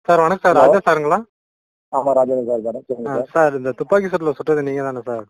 Sir வணக்கம் sir Hello. ராஜா சாருங்களா ஆமா Rajendra sir தானே சொல்லுங்க ஆ, சார் சார் இந்த துப்பாக்கி சூட்ல சுட்டது நீங்க தானே சார்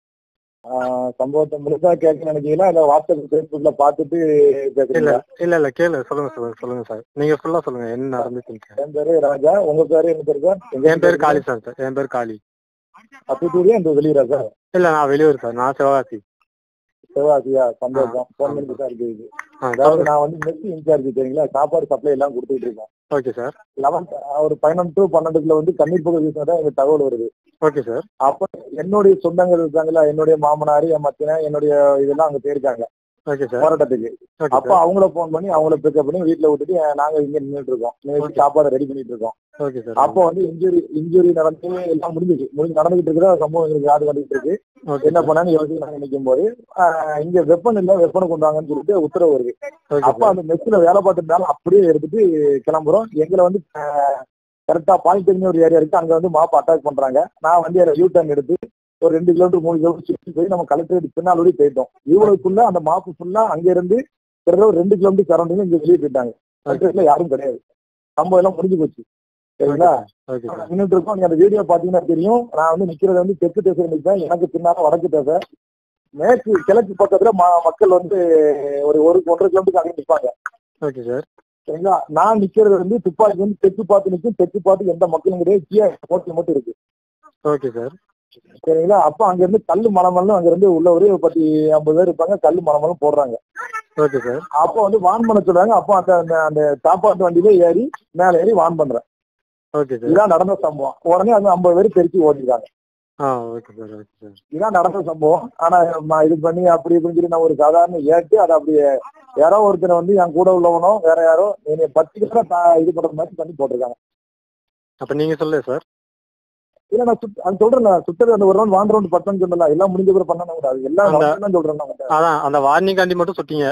ஆஹ் சம்பவத்தை முழுசா கேட்க நினைச்சீங்களா இல்ல வாட்ஸ்அப் ஃபேஸ்புக்ல பார்த்துட்டு இல்ல பேசுறீங்களா இல்ல இல்ல கேளு சொல்லுங்க சார் சொல்லுங்க சார் நீங்க ஃபுல்லா சொல்லுங்க என்ன நடந்துச்சுன்னு என் பேரு ராஜா உங்க பேரு என்ன பேரு சார் என் பேர் காளி சார் சார் என் பேர் காளி அத்துத்தூரியா இந்த வெளியூரா சார் இல்ல நான் வெளியூர் சார் நான் சிவகாசி சிவகாசியா சந்தோஷம் ஆ, போன் ஆமா பண்ணி சார் இருக்குது ஆ, அதாவது நான் வந்து மெஸ் இன்சார்ஜ் தெரியுங்களா சாப்பாடு சப்ளை எல்லாம் கொடுத்துட்டு இருக்கேன் ஓகே சார் லெவன்த் ஒரு பதினொன்று டு பன்னெண்டுக்குள்ள வந்து கண்ணீர் பகுதி தான் எனக்கு தகவல் வருது ஓகே சார் அப்ப என்னுடைய சொந்தங்கள் இருக்காங்களா என்னுடைய மாமனார் என் மச்சனை என்னுடைய இதெல்லாம் அங்க போயிருக்காங்க ஓகே சார் போராட்டத்துக்கு ஓகே அப்ப சார் அவங்கள போன் பண்ணி அவங்கள பிக்கப் பண்ணி வீட்டுல விட்டுட்டு அஹ், நாங்க இங்க நின்னுட்டு இருக்கோம் நின்னுட்டு Okay. சாப்பாடு ரெடி பண்ணிட்டு இருக்கோம் ஓகே சார் அப்போ வந்து இன்ஜுரி இன்ஜுரி நடந்து எல்லாம் முடிஞ்சிச்சு முடிஞ்சு நடந்துகிட்டு இருக்கிற சம்பவம் எங்களுக்கு யாரு வந்துட்டு இருக்கு ஓகே என்ன பண்ணான்னு யோசிச்சு நாங்க நிற்கும் போது ஆஹ், இங்க வெப்பன் இல்ல வெப்பனை கொண்டு வாங்கன்னு சொல்லிட்டு உத்தரவு வருது ஓகே அப்ப அந்த மெஸ்ல வேலை பார்த்துருந்தாலும் அப்படியே எடுத்துட்டு கிளம்புறோம் எங்களை வந்து கரெக்டா பாலிடெக்னிக் ஒரு ஏரியா இருக்கு அங்க வந்து மாப் அட்டாக் பண்றாங்க நான் வந்து யூ டர்ன் எடுத்து ஒரு ரெண்டு கிலோமீட்டர் மூணு கிலோமீட்டர் சுற்றி போய் நம்ம கலெக்டரேட் பின்னாடி போயிட்டோம் இவ்வளவுக்குள்ள அந்த மாப்பு ஃபுல்லா அங்க இருந்து கிட்டத்தட்ட ஒரு ரெண்டு கிலோமீட்டர் சரௌண்டிங் இங்க வெளியே போயிட்டாங்க கலெக்டரேட்ல யாரும் கிடையாது சம்பவம் எல்லாம் முடிஞ்சு போச்சு சரிங்களா ஓகே சார் நின்றுட்டு இருக்கோம் நீங்க அந்த வீடியோ பாத்தீங்கன்னா தெரியும் நான் வந்து நிக்கிறது வந்து தெற்கு திசை நிற்பேன் எனக்கு பின்னால வடக்கு திசை மேற்கு கிழக்கு பக்கத்துல ம- மக்கள் வந்து ஒரு ஒரு ஒன்றரை கிலோமீட்டர் அங்கே நிற்பாங்க ஓகே சார் சரிங்களா நான் நிக்கிறது வந்து துப்பாக்கி வந்து தெற்கு பார்த்து நிற்கும் தெற்கு பார்த்து எந்த மக்களும் கிடையாது கீழே ஹோட்டல் மட்டும் இருக்கு ஓகே சார் சரிங்களா அப்ப அங்க இருந்து கல்லு மலமலும் அங்க இருந்து உள்ள ஒரு பத்து ஐம்பது பேர் இருப்பாங்க கல்லு மலமலும் போடுறாங்க ஓகே சார் அப்போ வந்து வான் பண்ண சொல்றாங்க அப்போ அந்த அந்த- அந்த சாப்பாட்டு வண்டியில ஏறி மேல ஏறி வான் பண்றேன் ஓகே சார் இதான் நடந்த சம்பவம் உடனே அந்த ஐம்பது பேர் பெருக்கி ஓடிருக்காங்க ஆ ஓகே சார் ஓகே சார் இதான் நடந்த சம்பவம் ஆனா நான் இது பண்ணி அப்படி இப்படின்னு சொல்லி நான் ஒரு சாதாரண ஏட்டு அதை அப்படியே யாரோ ஒருத்தரை வந்து என் கூட உள்ளவனோ வேற யாரோ என்னை பத்து கிலோ இது பண்ற மாதிரி பண்ணி போட்டிருக்காங்க அப்ப நீங்க சொல்லு சார் இல்ல நான் சுட் அது சொல்றேன் நான் சுட்டது அந்த ஒரு ரவுண்ட் வான் ரவுண்ட் பத்தம் சொல்லல எல்லாம் முடிஞ்ச பிறகு பண்ண கூடாது எல்லாம் அந்த- நடந்து தான் சொல்றேன் நான் உங்கள்ட்ட. அதான் அந்த வார்னிங் காண்டி மட்டும் சுட்டீங்க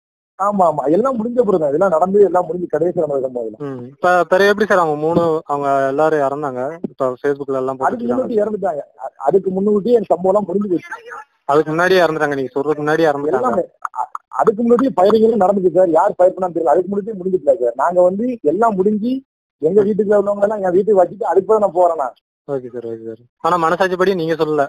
ஆமா ஆமா எல்லாம் முடிஞ்ச பிறகு தான். இதெல்லாம் நடந்து எல்லாம் முடிஞ்சு கடைசி நடந்த சம்பவம் இதெல்லாம். ம் இப்ப பிறகு எப்படி சார் அவங்க மூணு அவங்க எல்லாரும் இறந்தாங்க இப்ப ஃபேஸ்புக்ல எல்லாம் அதுக்கு போட்டுருக்காங்க முன்னாடி இறந்துட்டாங்க அ- அதுக்கு முன்னுக்கூட்டி என் சம்பவம் எல்லாம் முடிஞ்சு போச்சு அதுக்கு முன்னாடியே இறந்துட்டாங்க நீங்க சொல்றதுக்கு முன்னாடியே இறந்துட்டாங்க எல்லாமே அ- அதுக்கு முன்னாடி பயிர்களும் நடந்துச்சு சார் யார் பயிர் பண்ணான்னு தெரியல அதுக்கு முன்னாடி முடிஞ்சிட்டல சார் நாங்க வந்து எல்லாம் முடிஞ்சு எங்க வீட்டுக்குள்ள உள்ளவங்க எல்லாம் என் வீட்டுக்கு வச்சுட்டு அதுக்கு பிறகு நான் போறேன் நான் ஓகே சார் ஓகே சார் ஆனா மனசாட்சிப்படி நீங்க சொல்லல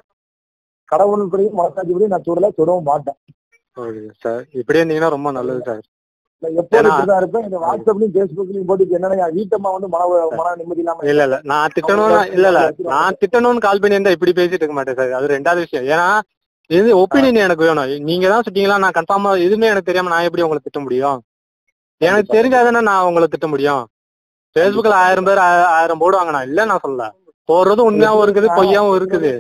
கடவுள் படியும் மனசாட்சி படி நான் சுடல சுடவும் மாட்டேன் ஓகே சார் இப்படியே இருந்தீங்கன்னா ரொம்ப நல்லது சார் நான் எப்போதும் ஏன்னா- இப்படிதான் இருப்பேன் இந்த வாட்ஸ்அப்லயும் பேஸ்புக்லயும் போட்டு என்னன்னா என் வீட்டம்மா வந்து மன மன நிம்மதி இல்லாம இல்ல இல்ல நான் திட்டணும்னு இல்ல இல்ல நான் திட்டணும்னு கால் பண்ணி இருந்தா இப்படி பேசிட்டு இருக்க மாட்டேன் சார் அது ரெண்டாவது விஷயம் ஏன்னா இது ஒப்பீனியன் எனக்கு வேணும் நீங்க தான் சுட்டீங்களா நான் கன்ஃபார்மா எதுவுமே எனக்கு தெரியாம நான் எப்படி உங்களை திட்ட முடியும் எனக்கு தெரிஞ்சாதானே நான் உங்களை திட்ட முடியும் Facebookல ஆயிரம் பேர் ஆ- ஆயிரம் போடுவாங்க நான் இல்ல நான் சொல்லல போடுறது உண்மையாவும் இருக்குது பொய்யாவும் இருக்குது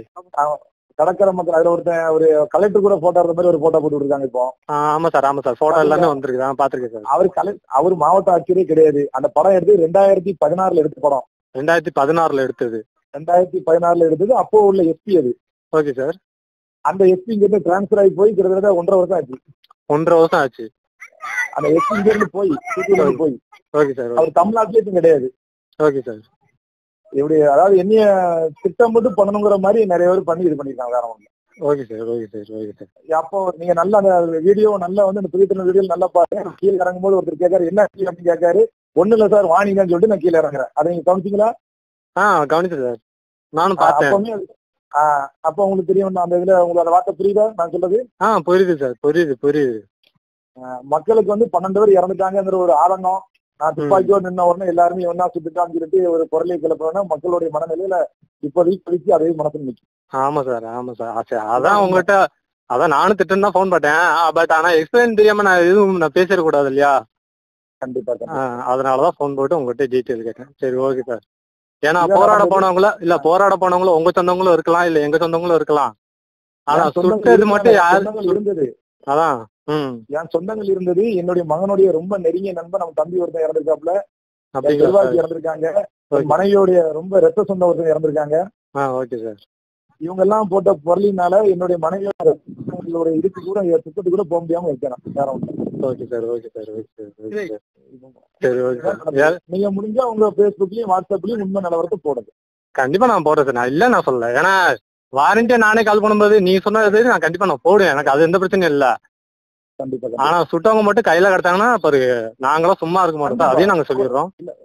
கடற்கரை மக்கள் அதுல ஒருத்தன் ஒரு கலெக்டர் கூட போட்டோ இருந்த மாதிரி ஒரு போட்டோ போட்டு இருக்காங்க இப்போ ஆ, ஆமா சார் ஆமா சார் போட்டோ எல்லாமே வந்திருக்கு நான் பாத்திருக்கேன் சார் அவர் கலெக்ட் அவர் மாவட்ட ஆட்சியரே கிடையாது அந்த படம் எடுத்து ரெண்டாயிரத்தி பதினாறுல எடுத்த படம் ரெண்டாயிரத்தி பதினாறுல எடுத்தது ரெண்டாயிரத்தி பதினாறுல எடுத்தது அப்போ உள்ள எஸ்பி அது ஓகே சார் அந்த எஸ்பி இங்க இருந்து டிரான்ஸ்பர் ஆகி போய் கிட்டத்தட்ட ஒன்றரை வருஷம் ஆச்சு ஒன்றரை வருஷம் ஆச்சு அந்த எஸ்பி இங்க இருந்து போய் சிட்டில இருந்து போய் ஓகே சார் அவர் தமிழ்நாட்டிலே இப்ப கிடையாது ஓகே சார் இப்படி அதாவது என்னைய திட்டம் மட்டும் பண்ணணுங்கிற மாதிரி நிறைய பேர் பண்ணி இது பண்ணிருக்காங்க வேற ஒண்ணு okay sir okay sir okay sir அப்போ நீங்க நல்ல அந்த வீடியோ நல்லா வந்து அந்த புதிய வீடியோ நல்லா பாருங்க கீழே இறங்கும் போது ஒருத்தர் கேட்காரு என்ன கீழே அப்படின்னு கேட்காரு ஒண்ணு இல்ல சார் வாணிங்கன்னு சொல்லிட்டு நான் கீழே இறங்குறேன் அதை நீங்க கவனிச்சீங்களா ஆ கவனிச்சேன் சார் நானும் ஆ, பார்த்தேன் அப்பவுமே ஆ, அப்ப உங்களுக்கு தெரியும் நான் அந்த இதுல உங்களோட வார்த்தை புரியுதா நான் சொல்றது ஆ புரியுது சார் புரியுது புரியுது ஆ, மக்களுக்கு வந்து பன்னெண்டு பேர் இறந்துட்டாங்கிற ஒரு ஆதங்கம் நான் துப்பாக்கியோடு நின்ன உடனே எல்லாருமே ஒன்னா சுட்டுட்டான்னு சொல்லிட்டு ஒரு குரலை கிளப்புறோம்னா மக்களுடைய மனநிலையில இப்போதைக்கு இப்போதைக்கு அதே மனசுல நிக்கும் ஆமா சார் ஆமா சார் ஆ, சரி, அதான் உங்ககிட்ட அதான் நானும் திட்டம் தான் ஃபோன் பண்ணேன் பட் ஆனா எக்ஸ்பிளைன் தெரியாம நான் எதுவும் நான் பேசிட கூடாது இல்லையா கண்டிப்பா ஆ, கண்டிப்பா. அதனாலதான் ஃபோன் போட்டு உங்ககிட்ட டீட்டெயில் கேட்டேன் சரி ஓகே சார் ஏன்னா இல்ல, போராட நம்ம- போனவங்கள இல்ல போராட போனவங்களும் உங்க சொந்தங்களும் இருக்கலாம் இல்ல எங்க சொந்தங்களும் இருக்கலாம் ஆனா என் சொந்தங்கள் சுட்டது மட்டும் இருந்தாங்க, யாரு சொந்தங்கள் இருந்தது அதான் ம் என் சொந்தங்கள் இருந்தது என்னுடைய மகனுடைய ரொம்ப நெருங்கிய நண்பன் நம்ம தம்பி ஒருத்தன் இறந்திருக்காப்ல என் அப்படிங்களா நிர்வாகி சார் இறந்திருக்காங்க Okay. என் மனைவியோடைய ரொம்ப ரத்த சொந்த ஒருத்தன் இறந்திருக்காங்க ஆ ஓகே சார் இவங்க எல்லாம் போட்ட பொருளினால என்னுடைய மனைவியோட இதுக்கு கூட சுத்தத்துக்கு கூட போக முடியாம இருக்கேன் வேற ஒண்ணு okay sir okay sir okay sir okay sir சரி ஓகே சார் ஏ- நீங்க முடிஞ்சா உங்க பேஸ்புக்லயும் வாட்ஸ்அப்லயும் உண்மை நிலவரத்தை போடுங்க கண்டிப்பா நான் போடுறேன் சார் நான் இல்ல நான் சொல்லல ஏன்னா வாரண்டியா நானே கால் பண்ணும்போது நீ சொன்னது நான் கண்டிப்பா நான் போடுவேன் எனக்கு அது எந்த பிரச்சனையும் இல்ல கண்டிப்பா கண்டிப்பா. ஆனா சுட்டவங்க மட்டும் கையில கிடைச்சாங்கன்னா பாரு நாங்களும் சும்மா இருக்க மாட்டோம் அதையும் நாங்க சொல்லிடுறோம்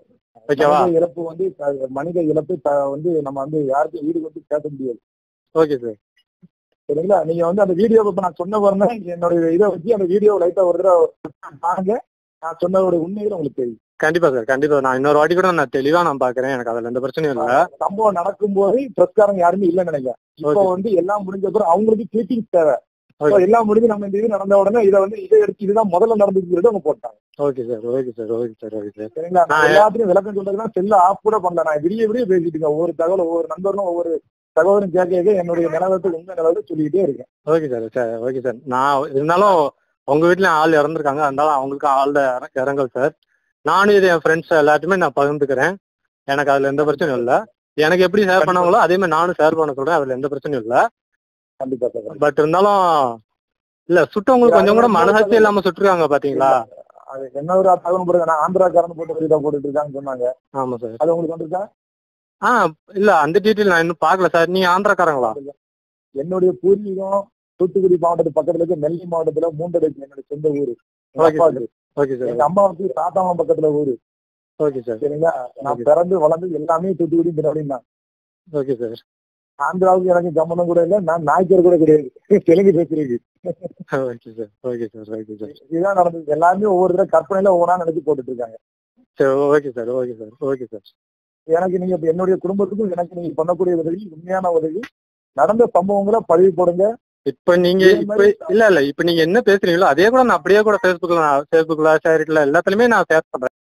ஓகேவா மனித இழப்பு வந்து த- மனித இழப்பு த- வந்து நம்ம வந்து யாருக்கும் ஈடு வந்து பேச முடியாது ஓகே சார் சரிங்களா நீங்க வந்து அந்த வீடியோ இப்ப நான் சொன்ன பாருங்க என்னுடைய இதை வச்சு அந்த வீடியோ லைட்டா ஒரு தடவை பாருங்க நான் சொன்னதோட உண்மைகள் உங்களுக்கு தெரியும் கண்டிப்பா சார் கண்டிப்பா நான் இன்னொரு வாட்டி கூட நான் தெளிவா நான் பாக்குறேன் எனக்கு அதுல எந்த பிரச்சனையும் இல்ல சம்பவம் நடக்கும்போது பிரஸ்காரங்க யாருமே இல்லைன்னு நினைக்கிறேன் இப்போ Okay. வந்து எல்லாம் முடிஞ்ச அப்புறம் அவங்களுக்கு கிளிப்பிங் தேவை Okay. So, எல்லாம் முடிஞ்சு நம்ம இந்த இது நடந்த உடனே இதை வந்து இதை எடுத்து இதுதான் முதல்ல நடந்துச்சு சொல்லிட்டு அவங்க போட்டாங்க okay sir okay sir okay sir okay sir சரிங்களா நான் நான் எல்லாத்தையும் விளக்கம் சொல்றதுன்னா செல்ல ஆஃப் கூட பண்ணல நான் விடிய விடிய பேசிட்டுங்க ஒவ்வொரு தகவல் ஒவ்வொரு நண்பரும் ஒவ்வொரு தகவலும் கேட்க கேட்க என்னுடைய நிலவரத்தை உண்மை நிலவரத்தை சொல்லிக்கிட்டே இருக்கேன் okay sir sir okay sir நான் இருந்தாலும் உங்க வீட்லயும் ஆள் இறந்துருக்காங்க இருந்தாலும் அவங்களுக்கு ஆள் இறங்கல் சார் நானும் இது என் ஃப்ரெண்ட்ஸ் எல்லாத்தையுமே நான் பகிர்ந்துக்கிறேன் எனக்கு அதுல எந்த பிரச்சனையும் இல்ல எனக்கு எப்படி ஷேர் பண்ணாங்களோ அதே மாதிரி நானும் ஷேர் பண்ண சொல்றேன் அதுல எந்த பிரச்சனையும் இல்ல கண்டிப்பா சார் பட் இருந்தாலும் இல்ல சுட்டவங்களுக்கு கொஞ்சம் கூட மனசாட்சி இல்லாம சுட்டுருக்காங்க பாத்தீங்களா அது என்ன ஒரு தகவல் போடுங்க நான் ஆந்திராக்காரன் போட்டு வீடியோ போட்டுட்டு இருக்கான்னு சொன்னாங்க ஆமா சார் அது உங்களுக்கு வந்திருக்கா ஆ இல்ல அந்த டீட்டெயில் நான் இன்னும் பாக்கல சார் நீங்க ஆந்திராக்காரங்களா என்னுடைய பூர்வீகம் தூத்துக்குடி மாவட்டத்து பக்கத்துல இருக்க நெல்லை மாவட்டத்துல மூன்றடைக்கு என்னுடைய சொந்த ஊரு எங்க Okay, அப்பாவுக்கு ஓகே சார் எங்க அம்மாவுக்கு சாத்தாமலம் பக்கத்துல ஊரு ஓகே சார் சரிங்களா நான் Okay. பிறந்து வளர்ந்து எல்லாமே தூத்துக்குடி பின்னாடி தான் ஓகே சார் ஆந்திராவுக்கு எனக்கு சம்மந்தம் கூட இல்லை நான் நாய்க்கர் கூட கிடையாது தெலுங்கு பேசுறீங்க okay sir okay sir okay sir இதுதான் நடந்தது எல்லாமே ஒவ்வொரு தடவை கற்பனையில ஒவ்வொன்றா நினைச்சு போட்டுட்டு இருக்காங்க சரி okay sir okay sir okay sir எனக்கு நீங்க இப்ப என்னுடைய குடும்பத்துக்கும் எனக்கு நீங்க பண்ணக்கூடிய உதவி உண்மையான உதவி நடந்த சம்பவங்களை பதிவு போடுங்க இப்ப நீங்க இதே இப்ப மாதிரி- இல்ல இல்ல இப்ப நீங்க என்ன பேசுறீங்களோ அதே கூட நான் அப்படியே கூட Facebookல நான் Facebookல ஷேரிட்ல எல்லாத்துலயுமே நான் ஷேர் பண்றேன்